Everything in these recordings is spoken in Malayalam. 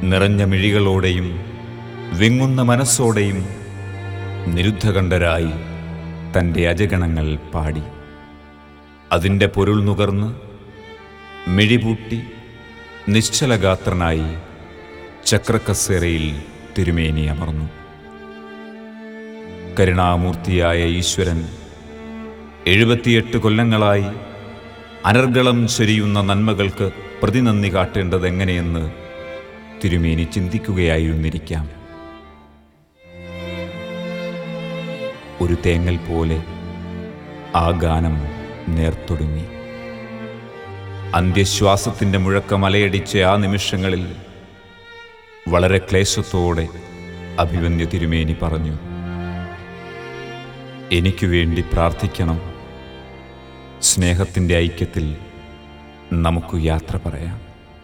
നിറഞ്ഞ മിഴികളോടെയും വിങ്ങുന്ന മനസ്സോടെയും നിരുദ്ധകണ്ഠരായി തൻ്റെ അജഗണങ്ങൾ പാടി അതിൻ്റെ പൊരുൾ നുകർന്ന് മിഴിപൂട്ടി നിശ്ചലഗാത്രനായി ചക്രക്കസേരയിൽ തിരുമേനി അമർന്നു കരുണാമൂർത്തിയായ ഈശ്വരൻ എഴുപത്തിയെട്ട് കൊല്ലങ്ങളായി അനർഗളം ചൊരിയുന്ന നന്മകൾക്ക് പ്രതിനന്ദി കാട്ടേണ്ടതെങ്ങനെയെന്ന് തിരുമേനി ചിന്തിക്കുകയായിരുന്നിരിക്കാം ഒരു തേങ്ങൽ പോലെ ആ ഗാനം നേർത്തൊടുങ്ങി അന്ത്യശ്വാസത്തിൻ്റെ മുഴക്കം അലയടിച്ച ആ നിമിഷങ്ങളിൽ വളരെ ക്ലേശത്തോടെ അഭിമന്യ തിരുമേനി പറഞ്ഞു എനിക്ക് വേണ്ടി പ്രാർത്ഥിക്കണം സ്നേഹത്തിൻ്റെ ഐക്യത്തിൽ നമുക്ക് യാത്ര പറയാം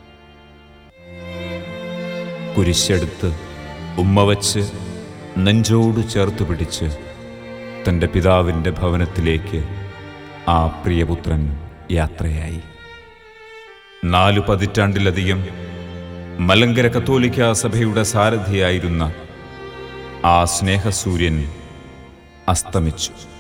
കുരിശെടുത്ത് ഉമ്മ വച്ച് നെഞ്ചോട് ചേർത്ത് പിടിച്ച് തൻ്റെ പിതാവിൻ്റെ ഭവനത്തിലേക്ക് ആ പ്രിയപുത്രൻ യാത്രയായി നാലു പതിറ്റാണ്ടിലധികം മലങ്കര കത്തോലിക്ക സഭയുടെ സാരഥിയായിരുന്ന ആ സ്നേഹസൂര്യൻ അസ്തമിച്ചു